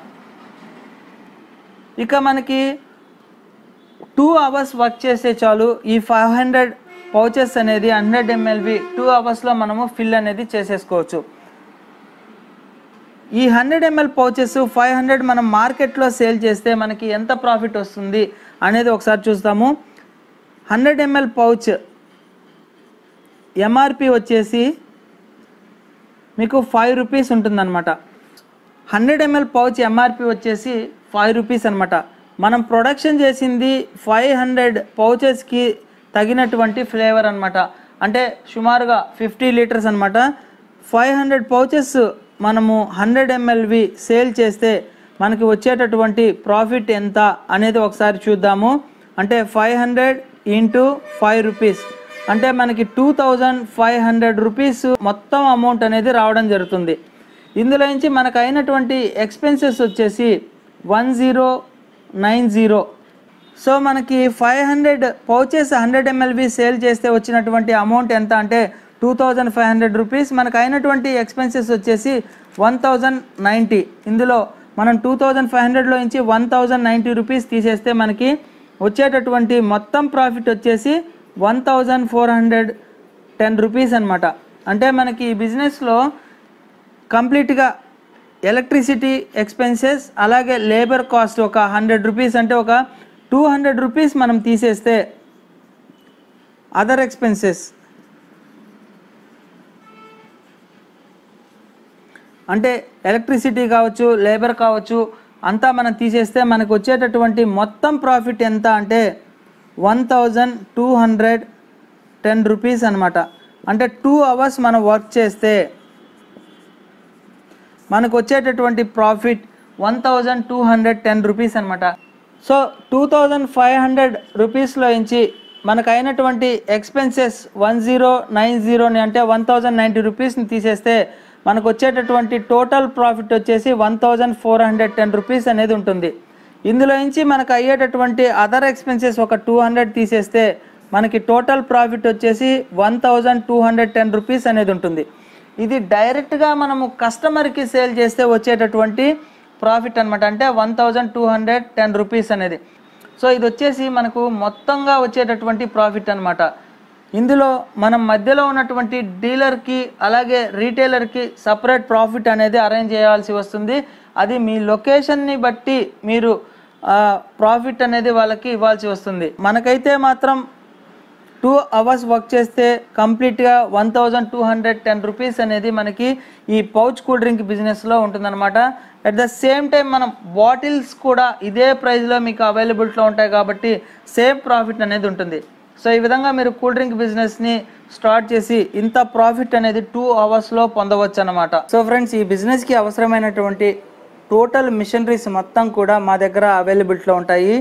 ఇక మనకి టూ అవర్స్ వర్క్ చేస్తే చాలు ఈ ఫైవ్ హండ్రెడ్ పౌచెస్ అనేది హండ్రెడ్ ఎంఎల్వి టూ అవర్స్లో మనము ఫిల్ అనేది చేసేసుకోవచ్చు ఈ hundred ml pouches five hundred మనం మార్కెట్లో సేల్ చేస్తే మనకి ఎంత ప్రాఫిట్ వస్తుంది అనేది ఒకసారి చూస్తాము హండ్రెడ్ ఎంఎల్ పౌచ్ ఎంఆర్పి వచ్చేసి మీకు ఫైవ్ రూపీస్ ఉంటుందన్నమాట హండ్రెడ్ ఎంఎల్ పౌచ్ ఎంఆర్పి వచ్చేసి ఫైవ్ రూపీస్ అనమాట మనం ప్రొడక్షన్ చేసింది ఫైవ్ హండ్రెడ్ పౌచెస్కి తగినటువంటి ఫ్లేవర్ అనమాట అంటే సుమారుగా ఫిఫ్టీ లీటర్స్ అనమాట ఫైవ్ హండ్రెడ్ పౌచెస్ మనము హండ్రెడ్ ఎంఎల్వి సేల్ చేస్తే మనకి వచ్చేటటువంటి ప్రాఫిట్ ఎంత అనేది ఒకసారి చూద్దాము అంటే five hundred into five rupees అంటే మనకి two thousand five hundred rupees మొత్తం అమౌంట్ అనేది రావడం జరుగుతుంది ఇందులో నుంచి మనకు అయినటువంటి ఎక్స్పెన్సెస్ వచ్చేసి one zero nine zero so మనకి ఫైవ్ హండ్రెడ్ పౌచెస్ హండ్రెడ్ ఎంఎల్వి సేల్ చేస్తే వచ్చినటువంటి అమౌంట్ ఎంత అంటే two thousand five hundred rupees మనకు అయినటువంటి ఎక్స్పెన్సెస్ వచ్చేసి వన్ థౌజండ్ నైంటీ ఇందులో మనం టూ థౌజండ్ ఫైవ్ హండ్రెడ్లో నుంచి వన్ థౌజండ్ నైంటీ రూపీస్ తీసేస్తే మనకి వచ్చేటటువంటి మొత్తం ప్రాఫిట్ వచ్చేసి one thousand four hundred ten rupees అనమాట అంటే మనకి ఈ బిజినెస్లో కంప్లీట్గా ఎలక్ట్రిసిటీ ఎక్స్పెన్సెస్ అలాగే లేబర్ కాస్ట్ ఒక హండ్రెడ్ రూపీస్ అంటే ఒక టూ హండ్రెడ్ రూపీస్ మనం తీసేస్తే అదర్ ఎక్స్పెన్సెస్ అంటే ఎలక్ట్రిసిటీ కావచ్చు లేబర్ కావచ్చు అంతా మనం తీసేస్తే మనకు వచ్చేటటువంటి మొత్తం ప్రాఫిట్ ఎంత అంటే one thousand two hundred ten rupees అనమాట అంటే టూ అవర్స్ మనం వర్క్ చేస్తే మనకు వచ్చేటటువంటి profit one thousand two hundred ten rupees అనమాట so two thousand five hundred రూపీస్లో నుంచి మనకు అయినటువంటి ఎక్స్పెన్సెస్ వన్ జీరో నైన్ జీరోని అంటే వన్ థౌజండ్ నైంటీ రూపీస్ని తీసేస్తే మనకు వచ్చేటటువంటి టోటల్ ప్రాఫిట్ వచ్చేసి one thousand four hundred ten rupees అనేది ఉంటుంది ఇందులో నుంచి మనకు అయ్యేటటువంటి అదర్ ఎక్స్పెన్సెస్ ఒక టూ హండ్రెడ్ తీసేస్తే మనకి టోటల్ ప్రాఫిట్ వచ్చేసి one thousand two hundred ten rupees అనేది ఉంటుంది ఇది డైరెక్ట్గా మనము కస్టమర్కి సేల్ చేస్తే వచ్చేటటువంటి ప్రాఫిట్ అనమాట అంటే one thousand two hundred ten rupees అనేది సో ఇది వచ్చేసి మనకు మొత్తంగా వచ్చేటటువంటి ప్రాఫిట్ అనమాట ఇందులో మనం మధ్యలో ఉన్నటువంటి డీలర్కి అలాగే రీటైలర్కి సపరేట్ ప్రాఫిట్ అనేది అరేంజ్ చేయాల్సి వస్తుంది అది మీ లొకేషన్ని బట్టి మీరు ప్రాఫిట్ అనేది వాళ్ళకి ఇవ్వాల్సి వస్తుంది మనకైతే మాత్రం టూ అవర్స్ వర్క్ చేస్తే కంప్లీట్గా one thousand two hundred ten rupees అనేది మనకి ఈ పౌచ్ కూల్ డ్రింక్ బిజినెస్లో ఉంటుందన్నమాట అట్ ద సేమ్ టైం మనం బాటిల్స్ కూడా ఇదే ప్రైస్లో మీకు అవైలబిలిటీలో ఉంటాయి కాబట్టి సేమ్ ప్రాఫిట్ అనేది ఉంటుంది సో ఈ విధంగా మీరు కూల్ డ్రింక్ బిజినెస్ని స్టార్ట్ చేసి ఇంత ప్రాఫిట్ అనేది టూ అవర్స్లో పొందవచ్చు అనమాట సో ఫ్రెండ్స్ ఈ బిజినెస్కి అవసరమైనటువంటి టోటల్ మిషనరీస్ మొత్తం కూడా మా దగ్గర అవైలబిలిటీలో ఉంటాయి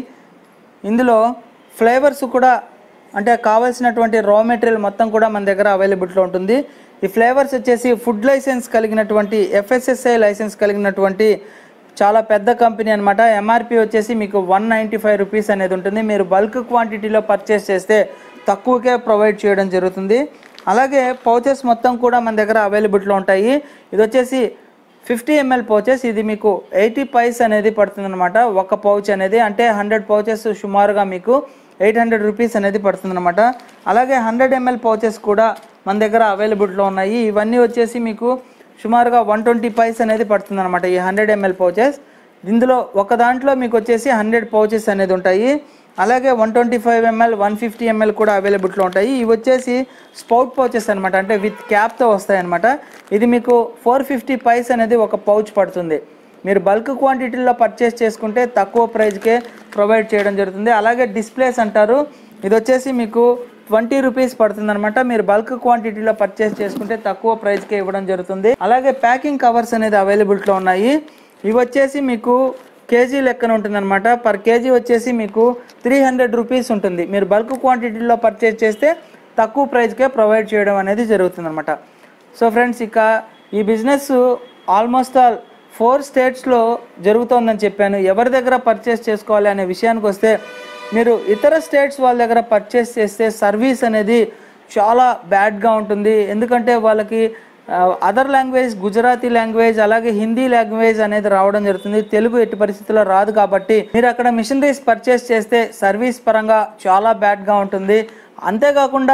ఇందులో ఫ్లేవర్స్ కూడా అంటే కావాల్సినటువంటి రా మెటీరియల్ మొత్తం కూడా మన దగ్గర అవైలబిలిటీలో ఉంటుంది ఈ ఫ్లేవర్స్ వచ్చేసి ఫుడ్ లైసెన్స్ కలిగినటువంటి ఎఫ్ఎస్ఎస్ఐ లైసెన్స్ కలిగినటువంటి చాలా పెద్ద కంపెనీ అనమాట ఎంఆర్పి వచ్చేసి మీకు వన్ నైంటీ ఫైవ్ రూపీస్ అనేది ఉంటుంది మీరు బల్క్ క్వాంటిటీలో పర్చేస్ చేస్తే తక్కువకే ప్రొవైడ్ చేయడం జరుగుతుంది అలాగే పౌచెస్ మొత్తం కూడా మన దగ్గర అవైలబిలిటీలో ఉంటాయి ఇది వచ్చేసి ఫిఫ్టీ ఎంఎల్ పౌచెస్ ఇది మీకు ఎయిటీ పైస్ అనేది పడుతుంది అనమాట ఒక పౌచ్ అనేది అంటే హండ్రెడ్ పౌచెస్ సుమారుగా మీకు ఎయిట్ హండ్రెడ్ రూపీస్ అనేది పడుతుంది అనమాట అలాగే హండ్రెడ్ ఎంఎల్ పౌచెస్ కూడా మన దగ్గర అవైలబిలిటీలో ఉన్నాయి ఇవన్నీ వచ్చేసి మీకు సుమారుగా వన్ ట్వంటీ పైస్ అనేది పడుతుంది అనమాట ఈ హండ్రెడ్ ఎంఎల్ పౌచెస్ ఇందులో ఒక దాంట్లో మీకు వచ్చేసి హండ్రెడ్ పౌచెస్ అనేది ఉంటాయి అలాగే one twenty five ML one fifty ML కూడా అవైలబిలిటీలో ఉంటాయి ఇవి వచ్చేసి స్పౌట్ పౌచెస్ అనమాట అంటే విత్ క్యాప్తో వస్తాయి అనమాట ఇది మీకు ఫోర్ ఫిఫ్టీ పైస్ అనేది ఒక పౌచ్ పడుతుంది మీరు బల్క్ క్వాంటిటీలో పర్చేస్ చేసుకుంటే తక్కువ ప్రైస్కే ప్రొవైడ్ చేయడం జరుగుతుంది అలాగే డిస్ప్లేస్ అంటారు ఇది వచ్చేసి మీకు ట్వంటీ రూపీస్ పడుతుంది అనమాట మీరు బల్క్ క్వాంటిటీలో పర్చేస్ చేసుకుంటే తక్కువ ప్రైస్కే ఇవ్వడం జరుగుతుంది అలాగే ప్యాకింగ్ కవర్స్ అనేది అవైలబిలిటీలో ఉన్నాయి ఇవి వచ్చేసి మీకు కేజీ లెక్కన ఉంటుందన్నమాట పర్ కేజీ వచ్చేసి మీకు త్రీ హండ్రెడ్ రూపీస్ ఉంటుంది మీరు బల్క్ క్వాంటిటీలో పర్చేస్ చేస్తే తక్కువ ప్రైస్కే ప్రొవైడ్ చేయడం అనేది జరుగుతుందన్నమాట సో ఫ్రెండ్స్ ఇక ఈ బిజినెస్ ఆల్మోస్ట్ ఆల్ ఫోర్ స్టేట్స్లో జరుగుతోందని చెప్పాను ఎవరి దగ్గర పర్చేస్ చేసుకోవాలి అనే విషయానికి వస్తే మీరు ఇతర స్టేట్స్ వాళ్ళ దగ్గర పర్చేస్ చేస్తే సర్వీస్ అనేది చాలా బ్యాడ్గా ఉంటుంది ఎందుకంటే వాళ్ళకి అదర్ లాంగ్వేజ్ గుజరాతీ లాంగ్వేజ్ అలాగే హిందీ లాంగ్వేజ్ అనేది రావడం జరుగుతుంది తెలుగు ఎట్టి పరిస్థితుల్లో రాదు కాబట్టి మీరు అక్కడ మిషనరీస్ పర్చేస్ చేస్తే సర్వీస్ పరంగా చాలా బ్యాడ్గా ఉంటుంది అంతేకాకుండా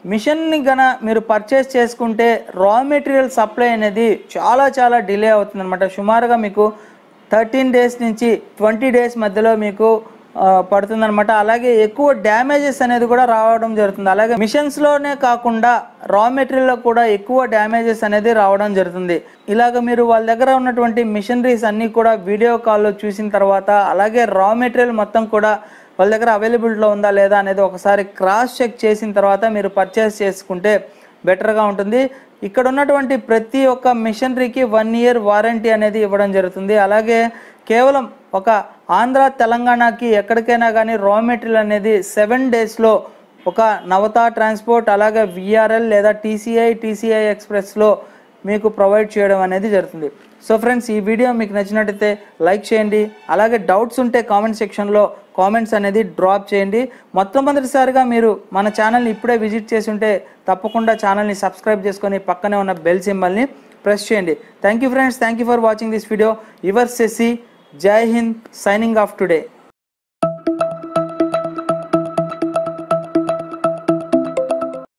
మిషన్ని గన మీరు పర్చేస్ చేసుకుంటే రా మెటీరియల్ సప్లై అనేది చాలా చాలా డిలే అవుతుంది అనమాట సుమారుగా మీకు థర్టీన్ డేస్ నుంచి ట్వంటీ డేస్ మధ్యలో మీకు ఆ, పడుతుందన్నమాట అలాగే ఎక్కువ డ్యామేజెస్ అనేది కూడా రావడం జరుగుతుంది అలాగే మిషన్స్లోనే కాకుండా రా మెటీరియల్లో కూడా ఎక్కువ డ్యామేజెస్ అనేది రావడం జరుగుతుంది ఇలాగ మీరు వాళ్ళ దగ్గర ఉన్నటువంటి మిషనరీస్ అన్నీ కూడా వీడియో కాల్లో చూసిన తర్వాత అలాగే రా మెటీరియల్ మొత్తం కూడా వాళ్ళ దగ్గర అవైలబిలిటీలో ఉందా లేదా అనేది ఒకసారి క్రాస్ చెక్ చేసిన తర్వాత మీరు పర్చేస్ చేసుకుంటే బెటర్గా ఉంటుంది ఇక్కడ ఉన్నటువంటి ప్రతి ఒక్క మిషనరీకి వన్ ఇయర్ వారంటీ అనేది ఇవ్వడం జరుగుతుంది అలాగే కేవలం ఒక ఆంధ్ర తెలంగాణకి ఎక్కడికైనా కానీ రా మెటీరియల్ అనేది సెవెన్ డేస్లో ఒక నవత ట్రాన్స్పోర్ట్ అలాగే విఆర్ఎల్ లేదా టీసీఐ టీసీఐ ఎక్స్ప్రెస్లో మీకు ప్రొవైడ్ చేయడం అనేది జరుగుతుంది సో ఫ్రెండ్స్ ఈ వీడియో మీకు నచ్చినట్టయితే లైక్ చేయండి అలాగే డౌట్స్ ఉంటే కామెంట్ సెక్షన్లో కామెంట్స్ అనేది డ్రాప్ చేయండి మొట్టమొదటిసారిగా మీరు మన ఛానల్ని ఇప్పుడే విజిట్ చేసి ఉంటే తప్పకుండా ఛానల్ని సబ్స్క్రైబ్ చేసుకొని పక్కనే ఉన్న బెల్ సింబల్ని ప్రెస్ చేయండి thank you friends thank you for watching this video your సెసి జై హింద్ సైనింగ్ ఆఫ్ టుడే